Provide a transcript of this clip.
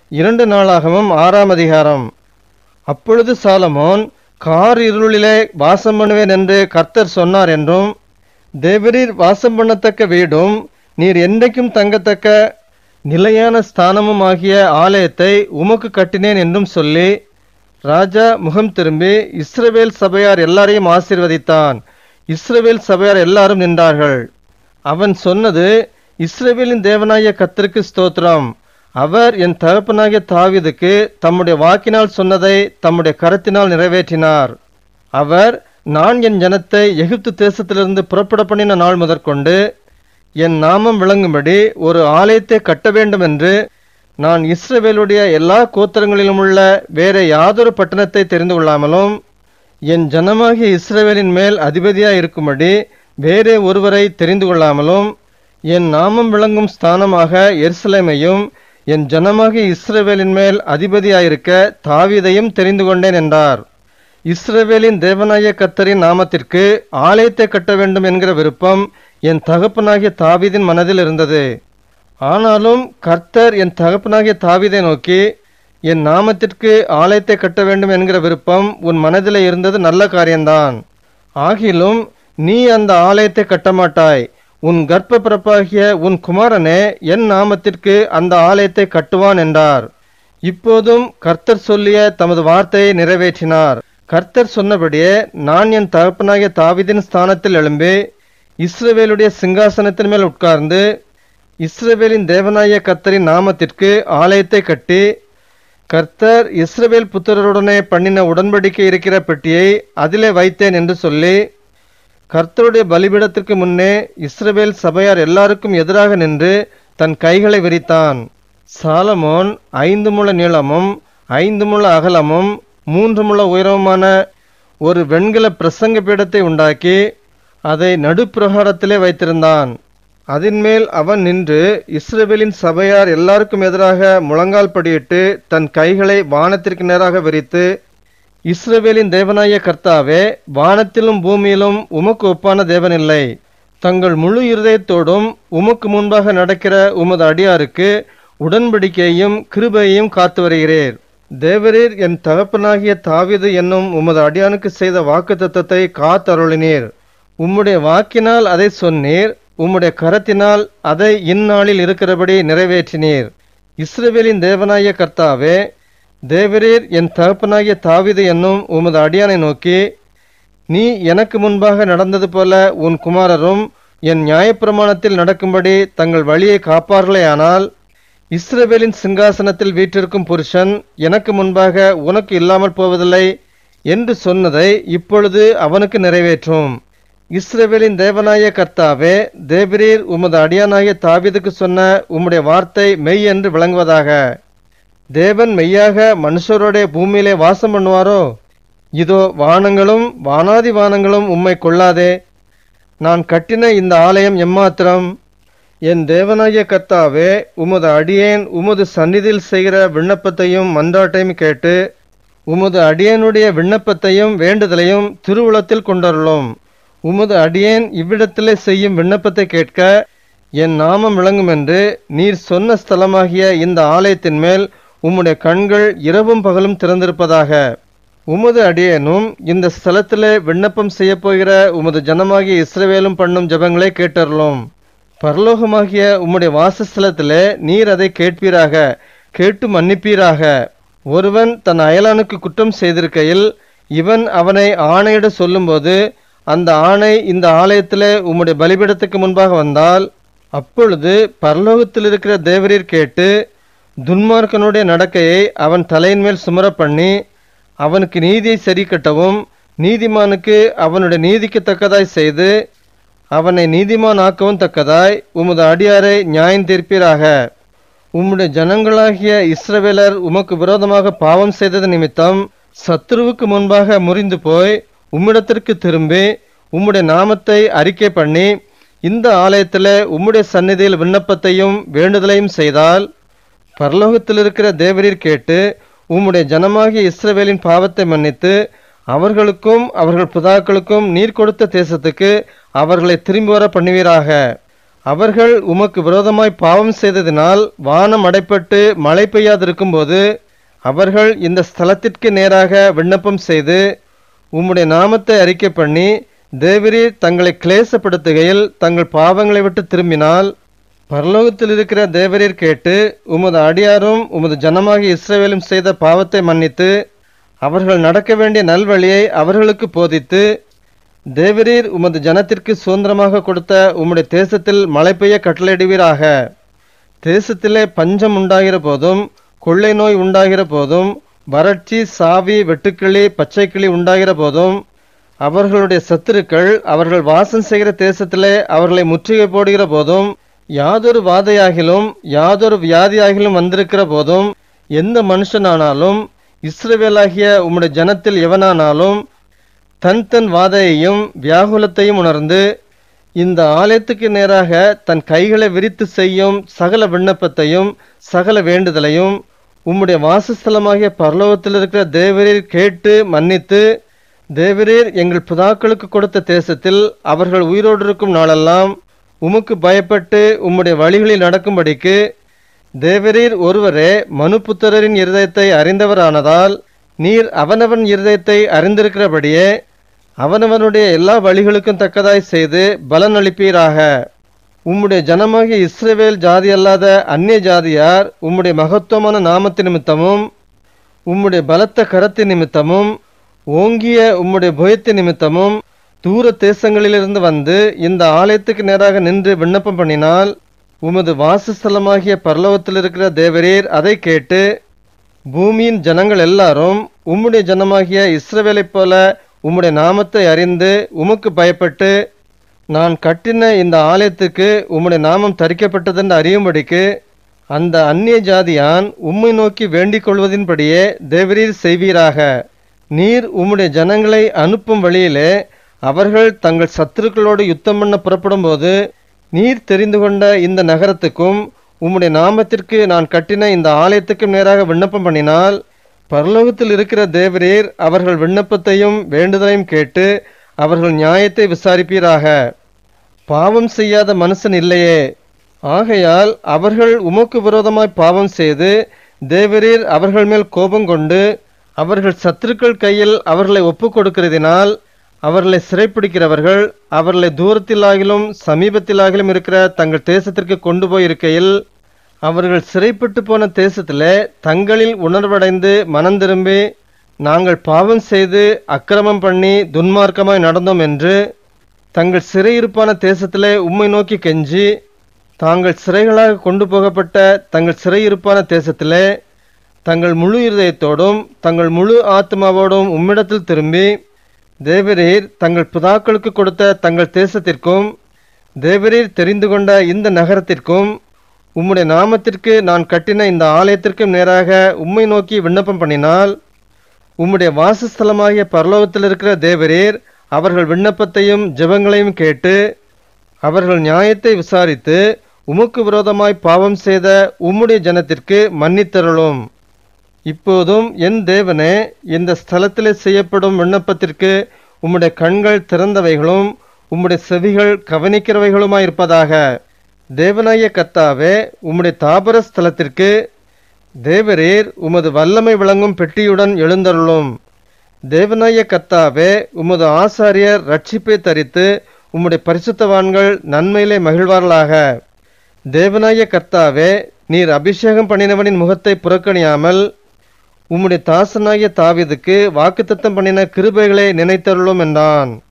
இரண்டு நாளாகவும் ஆறாம் அதிகாரம் அப்பொழுது சாலமோன் கார் இருளிலே வாசம் பண்ணுவேன் என்று கர்த்தர் சொன்னார் என்றும் தேவரீர் வாசம் பண்ணத்தக்க வீடும் நீர் என்றைக்கும் தங்கத்தக்க நிலையான ஸ்தானமும் ஆகிய ஆலயத்தை உமக்கு கட்டினேன் என்றும் சொல்லி ராஜா முகம் திரும்பி இஸ்ரவேல் சபையார் எல்லாரையும் ஆசீர்வதித்தான் இஸ்ரவேல் சபையார் எல்லாரும் நின்றார்கள் அவன் சொன்னது இஸ்ரவேலின் தேவனாகிய கர்த்தருக்கு ஸ்தோத்திரம் அவர் என் தகப்பனாகிய தாவீதுக்கு தம்முடைய வாக்கினால் சொன்னதை தம்முடைய கரத்தினால் நிறைவேற்றினார் அவர் நான் என் ஜனத்தை எகிப்து தேசத்திலிருந்து புறப்பட பண்ணின நாள் முதற்கொண்டு என் நாமம் விளங்கும்படி ஒரு ஆலயத்தை கட்ட வேண்டும் என்று நான் இஸ்ரவேலுடைய எல்லா கோத்திரங்களிலும் உள்ள வேற யாதொரு பட்டணத்தை தெரிந்து கொள்ளாமலும் என் ஜனமாகிய இஸ்ரவேலின் மேல் அதிபதியாய் இருக்கும்படி வேறே ஒருவரை தெரிந்து கொள்ளாமலும் என் நாமம் விளங்கும் ஸ்தானமாக எருசலேமையும் என் ஜனமாகிய இஸ்ரவேலின் மேல் அதிபதியாயிருக்க தாவீதையும் தெரிந்து கொண்டேன் என்றார் இஸ்ரவேலின் தேவனாய கர்த்தரின் நாமத்திற்கு ஆலயத்தை கட்ட வேண்டும் என்கிற விருப்பம் என் தகப்பனாகிய தாவீதின் மனதில் இருந்தது ஆனாலும் கர்த்தர் என் தகப்பனாகிய தாவீதை நோக்கி என் நாமத்திற்கு ஆலயத்தை கட்ட வேண்டும் என்கிற விருப்பம் உன் மனதில் இருந்தது நல்ல காரியம்தான் ஆகிலும் நீ அந்த ஆலயத்தை கட்டமாட்டாய் உன் கர்ப்ப பிறப்பாகிய உன் குமாரனே என் நாமத்திற்கு அந்த ஆலயத்தை கட்டுவான் என்றார் இப்போதும் கர்த்தர் சொல்லிய தமது வார்த்தையை நிறைவேற்றினார் கர்த்தர் சொன்னபடியே நான் என் தகப்பனாகிய தாவீதின் ஸ்தானத்தில் எழும்பி இஸ்ரவேலுடைய சிங்காசனத்தின் மேல் உட்கார்ந்து இஸ்ரவேலின் தேவனாய கர்த்தரின் நாமத்திற்கு ஆலயத்தை கட்டி கர்த்தர் இஸ்ரவேல் புத்திரருடனே பண்ணின உடன்படிக்கை இருக்கிற பெட்டியை அதிலே வைத்தேன் என்று சொல்லி கர்த்தருடைய பலிபீடத்திற்கு முன்னே இஸ்ரவேல் சபையார் எல்லாருக்கும் எதிராக நின்று தன் கைகளை விரித்தான் சாலமோன் ஐந்து முழ நீளமும் ஐந்து முழ அகலமும் மூன்று முழ உயரமுமான ஒரு வெண்கல பிரசங்க பீடத்தை உண்டாக்கி அதை நடுப்பிரகாரத்திலே வைத்திருந்தான் அதின்மேல் அவன் நின்று இஸ்ரவேலின் சபையார் எல்லாருக்கும் எதிராக முழங்கால் படியிட்டு தன் கைகளை வானத்திற்கு நேராக விரித்து இஸ்ரவேலின் தேவனாய கர்த்தாவே வானத்திலும் பூமியிலும் உமக்கு ஒப்பான தேவனில்லை தங்கள் முழு இருதயத்தோடும் உமக்கு முன்பாக நடக்கிற உமது அடியாருக்கு உடன்படிக்கையையும் கிருபையையும் காத்து வருகிறீர் தேவரீர் என் தகப்பனாகிய தாவீது என்னும் உமது அடியானுக்கு செய்த வாக்குத்தத்தத்தை காத்தருளினீர் உம்முடைய வாக்கினால் அதை சொன்னீர் உம்முடைய கரத்தினால் அதை இந்நாளில் இருக்கிறபடி நிறைவேற்றினீர் இஸ்ரவேலின் தேவனாய கர்த்தாவே தேவரீர் என் தகப்பனாகிய தாவீது என்னும் உமது அடியானை நோக்கி நீ எனக்கு முன்பாக நடந்தது போல உன் குமாரரும் என் நியாயப்பிரமாணத்தில் நடக்கும்படி தங்கள் வழியை காப்பார்களேயானால் இஸ்ரவேலின் சிங்காசனத்தில் வீற்றிருக்கும் புருஷன் எனக்கு முன்பாக உனக்கு இல்லாமல் போவதில்லை என்று சொன்னதை இப்பொழுது அவனுக்கு நிறைவேற்றும் இஸ்ரவேலின் தேவனாய கர்த்தாவே தேவரீர் உமது அடியானாகிய தாவீதுக்கு சொன்ன உம்முடைய வார்த்தை மெய் என்று விளங்குவதாக தேவன் மெய்யாக மனுஷரோட பூமியிலே வாசம் பண்ணுவாரோ இதோ வானங்களும் வானாதி வானங்களும் உம்மை கொள்ளாதே நான் கட்டின இந்த ஆலயம் எம்மாத்திரம் என் தேவனாகிய கர்த்தாவே உமது அடியேன் உமது சந்நிதியில் செய்கிற விண்ணப்பத்தையும் மன்றாட்டையும் கேட்டு உமது அடியேனுடைய விண்ணப்பத்தையும் வேண்டுதலையும் திருவுளத்தில் கொண்டருளும் உமது அடியேன் இவ்விடத்திலே செய்யும் விண்ணப்பத்தை கேட்க என் நாமம் விளங்கும் என்று நீர் சொன்ன ஸ்தலமாகிய இந்த ஆலயத்தின் மேல் உம்முடைய கண்கள் இரவும் பகலும் திறந்திருப்பதாக உமது அடியேனும் இந்த ஸ்தலத்திலே விண்ணப்பம் செய்யப் போகிற உமது ஜனமாகிய இஸ்ரவேலும் பண்ணும் ஜெபங்களை கேட்டருளும் பரலோகமாகிய உம்முடைய வாசஸ்தலத்திலே நீர் அதை கேட்பீராக கேட்டு மன்னிப்பீராக ஒருவன் தன் அயலானுக்கு குற்றம் செய்திருக்கையில் இவன் அவனை ஆணையிட சொல்லும்போது அந்த ஆணை இந்த ஆலயத்திலே உம்முடைய பலிபீடத்துக்கு முன்பாக வந்தால் அப்பொழுது பரலோகத்தில் இருக்கிற தேவரீர் கேட்டு துன்மார்க்கனுடைய நடக்கையை அவன் தலையின் மேல் சுமர பண்ணி அவனுக்கு நீதியை சரி கட்டவும் நீதிமானுக்கு அவனுடைய நீதிக்கு தக்கதாய் செய்து அவனை நீதிமான் ஆக்கவும் தக்கதாய் உமது அடியாரை நியாயம் தீர்ப்பீராக உம்முடைய ஜனங்களாகிய இஸ்ரவேலர் உமக்கு விரோதமாக பாவம் செய்தது நிமித்தம் சத்துருவுக்கு முன்பாக முறிந்து போய் உம்மிடத்திற்கு திரும்பி உம்முடைய நாமத்தை அறிக்கை பண்ணி இந்த ஆலயத்தில் உம்முடைய சந்நிதியில் விண்ணப்பத்தையும் வேண்டுதலையும் செய்தால் பரலோகத்தில் இருக்கிற தேவரீர் கேட்டு உம்முடைய ஜனமாகிய இஸ்ரவேலின் பாவத்தை மன்னித்து அவர்களுக்கும் அவர்கள் புதாக்களுக்கும் நீர் கொடுத்த தேசத்துக்கு அவர்களை திரும்பி வர பண்ணுவீராக அவர்கள் உமக்கு விரோதமாய் பாவம் செய்ததினால் வானம் அடைப்பட்டு மழை பெய்யாதிருக்கும்போது அவர்கள் இந்த ஸ்தலத்திற்கு நேராக விண்ணப்பம் செய்து உம்முடைய நாமத்தை அறிக்கை பண்ணி தேவரீர் தங்களை கிளேசப்படுத்துகையில் தங்கள் பாவங்களை விட்டு திரும்பினால் பரலோகத்தில் இருக்கிற தேவரீர் கேட்டு உமது அடியாரும் உமது ஜனமாகிய இஸ்ரவேலும் செய்த பாவத்தை மன்னித்து அவர்கள் நடக்க வேண்டிய நல்வழியை அவர்களுக்கு போதித்து தேவரீர் உமது ஜனத்திற்கு சுதந்திரமாக கொடுத்த உம்முடைய தேசத்தில் மழை பெய்ய கட்டளையிடுவீராக தேசத்திலே பஞ்சம் உண்டாகிற போதும் கொள்ளை நோய் உண்டாகிற போதும் வறட்சி சாவி வெட்டுக்கிளி பச்சைக்கிளி உண்டாகிற போதும் அவர்களுடைய சத்துருக்கள் அவர்கள் வாசம் செய்கிற தேசத்திலே அவர்களை முற்றுகை போடுகிற போதும் யாதொரு வாதையாகிலும் யாதொரு வியாதியாகிலும் வந்திருக்கிற போதும் எந்த மனுஷனானாலும் இஸ்ரவேலாகிய உம்முடைய ஜனத்தில் எவனானாலும் தன் தன் வாதையையும் வியாகுலத்தையும் உணர்ந்து இந்த ஆலயத்துக்கு நேராக தன் கைகளை விரித்து செய்யும் சகல விண்ணப்பத்தையும் சகல வேண்டுதலையும் உம்முடைய வாசஸ்தலமாகிய பரலோகத்தில் இருக்கிற தேவரீர் கேட்டு மன்னித்து தேவரீர் எங்கள் பிதாக்களுக்கு கொடுத்த தேசத்தில் அவர்கள் உயிரோடு இருக்கும் நாளெல்லாம் உமக்கு பயப்பட்டு உம்முடைய வழிகளில் நடக்கும்படிக்கு தேவரீர் ஒருவரே மனுபுத்திரரின் இருதயத்தை அறிந்தவரானதால் நீர் அவனவன் இருதயத்தை அறிந்திருக்கிறபடியே அவனவனுடைய எல்லா வழிகளுக்கும் தக்கதாய் செய்து பலன் அளிப்பீராக உம்முடைய ஜனமாகிய இஸ்ரவேல் ஜாதி அல்லாத அந்நிய ஜாதியார் உம்முடைய மகத்துவமான நாமத்து நிமித்தமும் உம்முடைய பலத்த கரத்தின் நிமித்தமும் ஓங்கிய உம்முடைய புயத்தின் நிமித்தமும் தூர தேசங்களிலிருந்து வந்து இந்த ஆலயத்துக்கு நேராக நின்று விண்ணப்பம் பண்ணினால் உமது வாசஸ்தலமாகிய பரலோகத்தில் இருக்கிற தேவரீர் அதை கேட்டு பூமியின் ஜனங்கள் எல்லாரும் உம்முடைய ஜனமாகிய இஸ்ரவேலைப் போல உம்முடைய நாமத்தை அறிந்து உமக்கு பயப்பட்டு நான் கட்டின இந்த ஆலயத்துக்கு உம்முடைய நாமம் தரிக்கப்பட்டதென்று அறியும்படிக்கு அந்த அந்நிய ஜாதியான் உம்மை நோக்கி வேண்டிக் கொள்வதின்படியே தேவரீர் செய்வீராக நீர் உம்முடைய ஜனங்களை அனுப்பும் வழியிலே அவர்கள் தங்கள் சத்துருக்களோடு யுத்தம் பண்ண புறப்படும்போது நீர் தெரிந்து கொண்ட இந்த நகரத்துக்கும் உம்முடைய நாமத்திற்கு நான் கட்டின இந்த ஆலயத்துக்கும் நேராக விண்ணப்பம் பண்ணினால் பரலோகத்தில் இருக்கிற தேவரீர் அவர்கள் விண்ணப்பத்தையும் வேண்டுதலையும் கேட்டு அவர்கள் நியாயத்தை விசாரிப்பீராக பாவம் செய்யாத மனுஷன் இல்லையே ஆகையால் அவர்கள் உமக்கு விரோதமாய் பாவம் செய்து தேவரீர் அவர்கள் மேல் கோபம் கொண்டு அவர்கள் சத்துருக்கள் கையில் அவர்களை ஒப்புக் கொடுக்கிறதினால் அவர்களை சிறைப்பிடிக்கிறவர்கள் அவர்களை தூரத்திலாகிலும் சமீபத்திலாகிலும் இருக்கிற தங்கள் தேசத்திற்கு கொண்டு போயிருக்கையில் அவர்கள் சிறைப்பட்டு போன தேசத்திலே தங்களில் உணர்வடைந்து மனம் திரும்பி நாங்கள் பாவம் செய்து அக்கிரமம் பண்ணி துன்மார்க்கமாய் நடந்தோம் என்று தங்கள் சிறையிருப்பான தேசத்திலே உம்மை நோக்கி கெஞ்சி தாங்கள் சிறைகளாக கொண்டு போகப்பட்ட தங்கள் சிறையிருப்பான தேசத்திலே தங்கள் முழு இருதயத்தோடும் தங்கள் முழு ஆத்மாவோடும் உம்மிடத்தில் திரும்பி தேவரீர் தங்கள் பிதாக்களுக்கு கொடுத்த தங்கள் தேசத்திற்கும் தேவரீர் தெரிந்து கொண்ட இந்த நகரத்திற்கும் உம்முடைய நாமத்திற்கு நான் கட்டின இந்த ஆலயத்திற்கும் நேராக உம்மை நோக்கி விண்ணப்பம் பண்ணினால் உம்முடைய வாசஸ்தலமாகிய பரலோகத்தில் இருக்கிற தேவரீர் அவர்கள் விண்ணப்பத்தையும் ஜெபங்களையும் கேட்டு அவர்கள் நியாயத்தை விசாரித்து உமக்கு விரோதமாய் பாவம் செய்த உம்முடைய ஜனத்திற்கு மன்னித்தருளும் இப்போதும் என் தேவனே இந்த ஸ்தலத்திலே செய்யப்படும் விண்ணப்பத்திற்கு உம்முடைய கண்கள் திறந்தவைகளும் உம்முடைய செவிகள் கவனிக்கிறவைகளுமாயிருப்பதாக தேவனாய கத்தாவே உம்முடைய தாபர ஸ்தலத்திற்கு தேவரீர் உமது வல்லமை விளங்கும் பெட்டியுடன் எழுந்தருளும் தேவனாய கத்தாவே உமது ஆசாரியர் ரட்சிப்பை தரித்து உம்முடைய பரிசுத்தவான்கள் நன்மையிலே மகிழ்வார்களாக தேவனாய கர்த்தாவே நீர் அபிஷேகம் பண்ணினவனின் முகத்தை புறக்கணியாமல் உம்முடைய தாசனாகிய தாவீதுக்கு வாக்குத்தத்தம் பண்ணின கிருபைகளை நினைத்தருளும் என்றான்